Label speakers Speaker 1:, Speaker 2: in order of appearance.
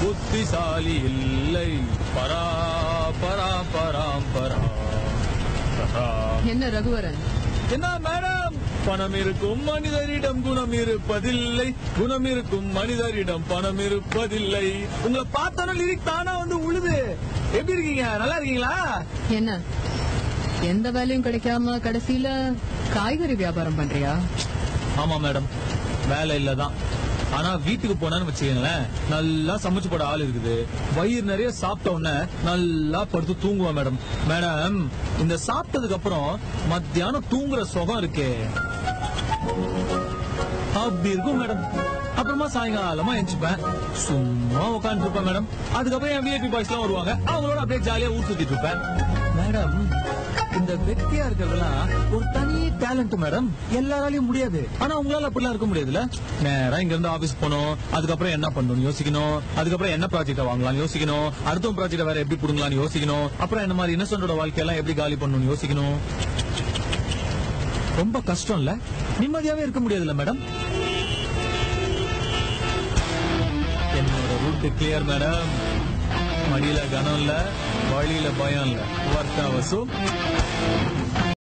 Speaker 1: புத்திசாலி இல்லை பரா பரா பராம் பரா பரா.
Speaker 2: என்ன ரகுவரன்
Speaker 1: என்ன மேடம் பணம் இருக்கும் மனிதரிடம் குணம் இருப்பதில்லை குணம் இருக்கும் மனிதரிடம் பணம் இருப்பதில்லை உங்களை பார்த்தோன்னு லிரிக் தானா வந்து உழுது எப்படி இருக்கீங்க நல்லா இருக்கீங்களா
Speaker 2: என்ன எந்த வேலையும் கிடைக்காம கடைசியில காய்கறி வியாபாரம் பண்றியா
Speaker 1: ஆமா மேடம் வேலை இல்லதான் ஆனா வீட்டுக்கு போனான்னு வச்சுக்கீங்களேன் நல்லா சமைச்சு போட ஆள் இருக்குது வயிறு நிறைய சாப்பிட்ட உடனே நல்லா படுத்து தூங்குவேன் மேடம் மேடம் இந்த சாப்பிட்டதுக்கு அப்புறம் மத்தியானம் தூங்குற சுகம் இருக்கே அப்படி இருக்கும் மேடம் அப்புறமா சாயங்காலமா எந்திரிப்பேன் சும்மா உட்காந்துட்டு இருப்பேன் மேடம் அதுக்கப்புறம் என் விஐபி பாய்ஸ் எல்லாம் வருவாங்க அவங்களோட அப்படியே ஜாலியா ஊர் சுத்திட்டு இருப்பேன் மேடம் இந்த வெட்டியா இருக்கிறதெல்லாம் ஒரு தனி டேலண்ட் மேடம் எல்லாராலையும் முடியாது ஆனா உங்களால அப்படிலாம் இருக்க முடியாதுல்ல நேரா இங்க இருந்து ஆபீஸ் போகணும் அதுக்கப்புறம் என்ன பண்ணணும்னு யோசிக்கணும் அதுக்கப்புறம் என்ன ப்ராஜெக்ட் வாங்கலாம்னு யோசிக்கணும் அடுத்த ப்ராஜெக்ட் வேற எப்படி புடுங்கலாம்னு யோசிக்கணும் அப்புறம் என்ன மாதிரி இன்னசென்டோட வாழ்க்கையெல்லாம் எப்படி காலி பண்ணணும்னு யோசிக்கணும் ரொம்ப கஷ்டம் இல்ல நிம்மதியாவே இருக்க முடியாதுல்ல மேடம் என்னோட ரூட் கிளியர் மேடம் மடியில கனம் இல்ல வழியில பயம் இல்ல ஒர்க் அவசும்